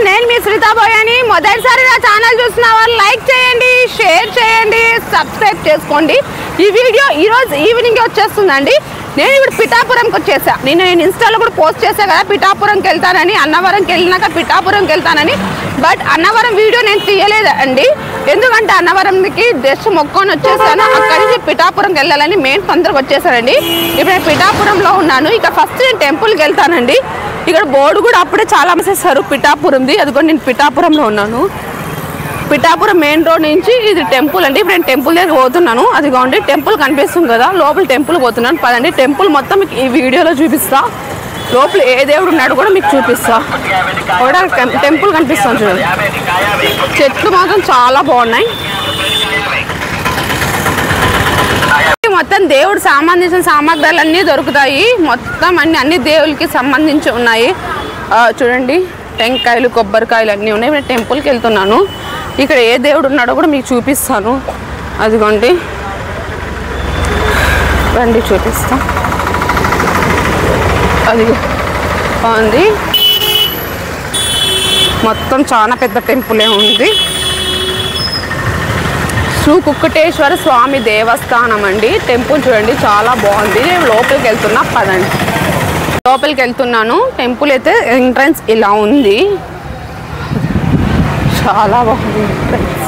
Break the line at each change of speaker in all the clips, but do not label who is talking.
నేను మీ శ్రీతాబోయని మొదటిసారి నా ఛానల్ చూసిన వాళ్ళు లైక్ చేయండి షేర్ చేయండి సబ్స్క్రైబ్ చేసుకోండి ఈ వీడియో ఈ రోజు ఈవినింగ్ వచ్చేస్తుందండి నేను ఇప్పుడు పిఠాపురంకి వచ్చేసా నేను నేను ఇన్స్టాలో కూడా పోస్ట్ చేశా కదా పిఠాపురంకి వెళ్తానని అన్నవరంకి వెళ్ళినాక పిఠాపురంకి వెళ్తానని బట్ అన్నవరం వీడియో నేను తీయలేదు అండి ఎందుకంటే అన్నవరంకి డ్రెస్ మొక్కొని వచ్చేసాను అక్కడి నుంచి పిఠాపురంకి వెళ్ళాలని మెయిన్ తొందరగా వచ్చేసానండి ఇప్పుడు నేను పిఠాపురంలో ఉన్నాను ఇక ఫస్ట్ నేను టెంపుల్కి వెళ్తానండి ఇక్కడ బోర్డు కూడా అప్పుడే చాలా మెసేస్తారు పిఠాపురంది అది కూడా నేను పిఠాపురంలో ఉన్నాను పిఠాపురం మెయిన్ రోడ్ నుంచి ఇది టెంపుల్ అండి ఇప్పుడు నేను టెంపుల్ దగ్గర పోతున్నాను అదిగోండి టెంపుల్ కనిపిస్తుంది కదా లోపల టెంపుల్ పోతున్నాను పదండి టెంపుల్ మొత్తం మీకు ఈ వీడియోలో చూపిస్తా లోపల ఏ దేవుడు ఉన్నాడు కూడా మీకు చూపిస్తా కూడా టెం- టెంపుల్ కనిపిస్తుంది చూడండి చెట్లు మాత్రం చాలా బాగున్నాయి మొత్తం దేవుడు సంబంధించిన సామాగ్రాలు అన్నీ దొరుకుతాయి మొత్తం అన్ని అన్ని దేవులకి సంబంధించి ఉన్నాయి ఆ, చూడండి టెంకాయలు కొబ్బరికాయలు అన్నీ ఉన్నాయి నేను టెంపుల్కి వెళ్తున్నాను ఇక్కడ ఏ దేవుడు ఉన్నాడో కూడా మీకు చూపిస్తాను అదిగోండి రండి చూపిస్తా అది బాగుంది మొత్తం చాలా పెద్ద టెంపులే ఉంది శ్రీ కుక్కటేశ్వర స్వామి దేవస్థానం అండి టెంపుల్ చూడండి చాలా బాగుంది నేను లోపలికి వెళ్తున్నా పదండి లోపలికి వెళ్తున్నాను టెంపుల్ అయితే ఎంట్రన్స్ ఇలా ఉంది చాలా బాగుంది ఎంట్రన్స్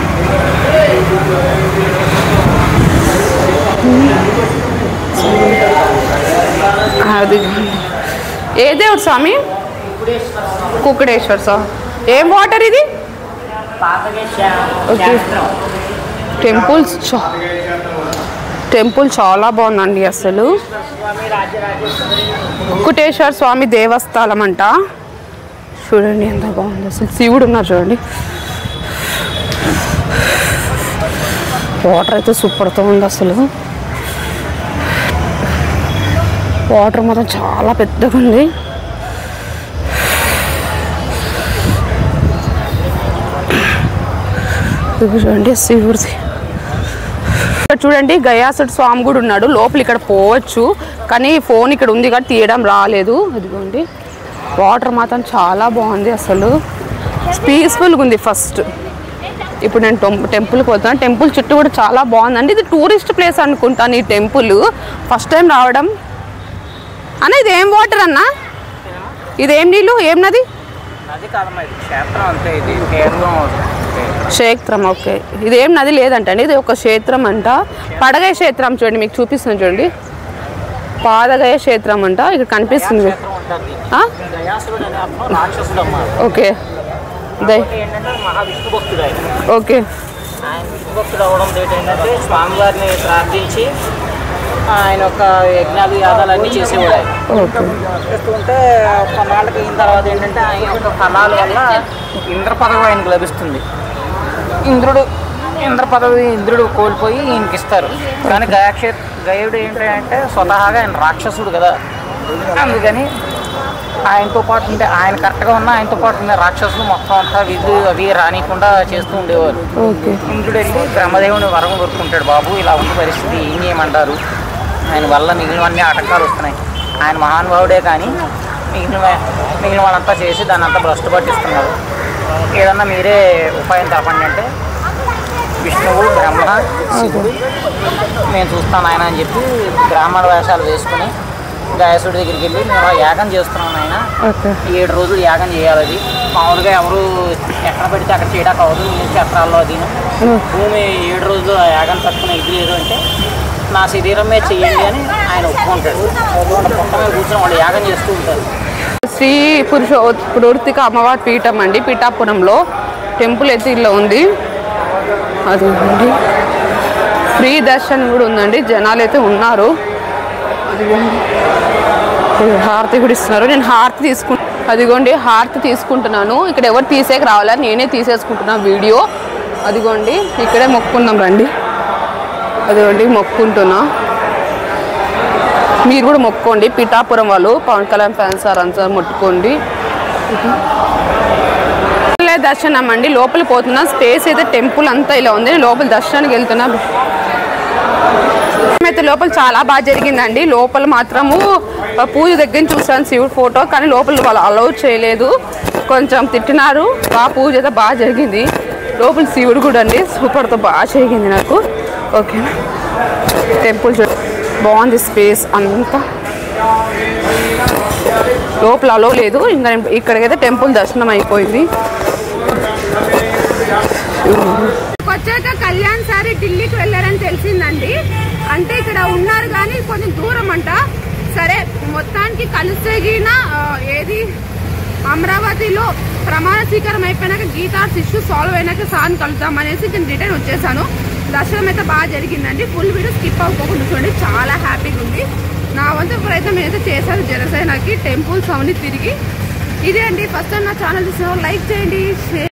అది ఏ దేవుడు స్వామి కుక్కడేశ్వర స్వామి ఏం వాటర్ ఇది ఓకే టెంపుల్స్ చా- టెంపుల్ చాలా బాగుందండి అసలు కుటేశ్వర స్వామి దేవస్థానం అంట చూడండి ఎంత బాగుంది అసలు శివుడు ఉన్నారు చూడండి వాటర్ అయితే సూపర్తో ఉంది అసలు వాటర్ మాత్రం చాలా పెద్దగా ఉంది ఇది చూడండి శివుడిది ఇక్కడ చూడండి గయాసుడు స్వామి కూడా ఉన్నాడు లోపల ఇక్కడ పోవచ్చు కానీ ఫోన్ ఇక్కడ ఉంది కాబట్టి తీయడం రాలేదు అదిగోండి వాటర్ మాత్రం చాలా బాగుంది అసలు పీస్ఫుల్గా ఉంది ఫస్ట్ ఇప్పుడు నేను టెం- టెంపుల్కి పోతున్నాను టెంపుల్ చుట్టూ కూడా చాలా బాగుందండి ఇది టూరిస్ట్ ప్లేస్ అనుకుంటాను ఈ టెంపుల్ ఫస్ట్ టైం రావడం అన్న ఇది ఏం వాటర్ అన్న ఇదేం నీళ్ళు ఏం నది
నది కాదమ్మా ఇది క్షేత్రం అంతే ఇది కేరళం
క్షేత్రం ఓకే ఇదేం నది లేదంటండి ఇది ఒక క్షేత్రం అంట పడగయ క్షేత్రం చూడండి మీకు చూపిస్తాను చూడండి పాదగయ క్షేత్రం అంట ఇక్కడ కనిపిస్తుంది
క్షేత్రం ఉంటుంది
ఆ?
గయాసురుడు అనే అర్థం రాక్షసుడు అమ్మా
ఓకే దై
ఏంటంటే మహావిష్ణు భక్తుడు ఆయన
ఓకే
ఆయన విష్ణు భక్తుడు అవ్వడం ఏంటంటే స్వామివారిని ప్రార్థించి ఆయన యొక్క యజ్ఞాలు యాగాలు అన్నీ చేసేవాడు ఆయన
ఓకే
చేస్తుంటే కొన్నాళ్ళకి అయిన తర్వాత ఏంటంటే ఆయన యొక్క ఫలాల వల్ల ఇంద్ర పదవి ఆయనకు లభిస్తుంది ఇంద్రుడు ఇంద్ర పదవి ఇంద్రుడు కోల్పోయి ఈయనకి ఇస్తారు కానీ గయాక్షే గయుడు ఏంటంటే స్వతహాగా ఆయన రాక్షసుడు కదా అందుకని ఆయనతో పాటు ఉంటే ఆయన కరెక్ట్గా ఉన్న ఆయనతో పాటు ఉన్న రాక్షసులు మొత్తం అంతా విధులు అవి రానికుండా చేస్తూ ఉండేవారు
ఓకే
ఇంద్రుడు వెళ్ళి బ్రహ్మదేవుని వరం కోరుకుంటాడు బాబు ఇలా ఉంది పరిస్థితి ఏం చేయమంటారు ఆయన వల్ల మిగిలినవన్నీ ఆటంకాలు వస్తున్నాయి ఆయన మహానుభావుడే కానీ మిగిలిన వా- మిగిలిన వాళ్ళంతా చేసి దాన్ని అంతా భ్రష్టు పట్టిస్తున్నారు ఏదన్నా మీరే ఉపాయం తెలపండి అంటే విష్ణువు బ్రహ్మ శివుడు నేను చూస్తాను ఆయన అని చెప్పి బ్రాహ్మణ వేషాలు వేసుకుని గాయసుడి దగ్గరికి వెళ్ళి మేము ఆ యాగం చేస్తున్నాం ఆయన
ఓకే
ఏడు రోజులు యాగం చేయాలి అది మామూలుగా ఎవరు ఎక్కడ పెడితే అక్కడ చేయడానికి అవ్వదు ఈ చక్రాల్లో అది భూమి ఏడు రోజులు ఆ యాగం తట్టుకునే ఇది లేదు అంటే నా శరీరమే చెయ్యండి అని ఆయన ఒప్పుకుంటాడు ఒప్పుకుంటే పుట్ట మీద కూర్చొని వాళ్ళు యాగం చేస్తూ ఉంటారు
శ్రీ పురుష పురోర్తిక అమ్మవారి పీఠం అండి పీఠాపురంలో టెంపుల్ అయితే ఇలా ఉంది అది ఉంది ఫ్రీ దర్శనం కూడా ఉందండి జనాలు అయితే ఉన్నారు అదిగోండి ఇది హారతి కూడా ఇస్తున్నారు నేను హారతి తీసుకు అదిగోండి హారతి తీసుకుంటున్నాను ఇక్కడ ఎవరు తీసేకి రావాలా నేనే తీసేసుకుంటున్నాను వీడియో అదిగోండి ఇక్కడే మొక్కుకుందాం రండి అదిగోండి మొక్కుంటున్నా మీరు కూడా మొక్కోండి పిఠాపురం వాళ్ళు పవన్ కళ్యాణ్ ఫ్యాన్స్ సార్ అంతా ముట్టుకోండి లే దర్శనం అండి లోపలికి పోతున్నా స్పేస్ అయితే టెంపుల్ అంతా ఇలా ఉంది నేను లోపల దర్శనానికి వెళ్తున్నా అయితే లోపల చాలా బాగా జరిగిందండి లోపల మాత్రము ఆ, పూజ దగ్గర నుంచి చూసాను శివుడు ఫోటో కానీ లోపల వాళ్ళు అలౌ చేయలేదు కొంచెం తిట్టినారు బాగా పూజ అయితే బాగా జరిగింది లోపల శివుడు కూడా అండి సూపర్తో బాగా జరిగింది నాకు ఓకేనా టెంపుల్ చూ బాగుంది స్పేస్ అంతా లోపల అలో లేదు ఇంకా నేను ఇక్కడికైతే టెంపుల్ దర్శనం అయిపోయింది వచ్చాక కళ్యాణ్ సారి ఢిల్లీకి వెళ్ళారని తెలిసిందండి అంటే ఇక్కడ ఉన్నారు కానీ కొంచెం దూరం అంట సరే మొత్తానికి కలిసేగిన ఏది అమరావతిలో ప్రమాణ స్వీకారం అయిపోయినాక గీతార్స్ ఇష్యూ సాల్వ్ అయినాక సాన్ కలుద్దాం అనేసి నేను రిటర్న్ వచ్చేసాను దర్శనం అయితే బాగా జరిగిందండి ఫుల్ వీడియో స్కిప్ అవ్వకుండా చూడండి చాలా హ్యాపీగా ఉంది నా వంతు ప్రయత్నం ఏదైతే చేశాను జనసేనకి టెంపుల్స్ అవన్నీ తిరిగి ఇదే అండి ఫస్ట్ టైం నా ఛానల్ చూసిన లైక్ చేయండి షేర్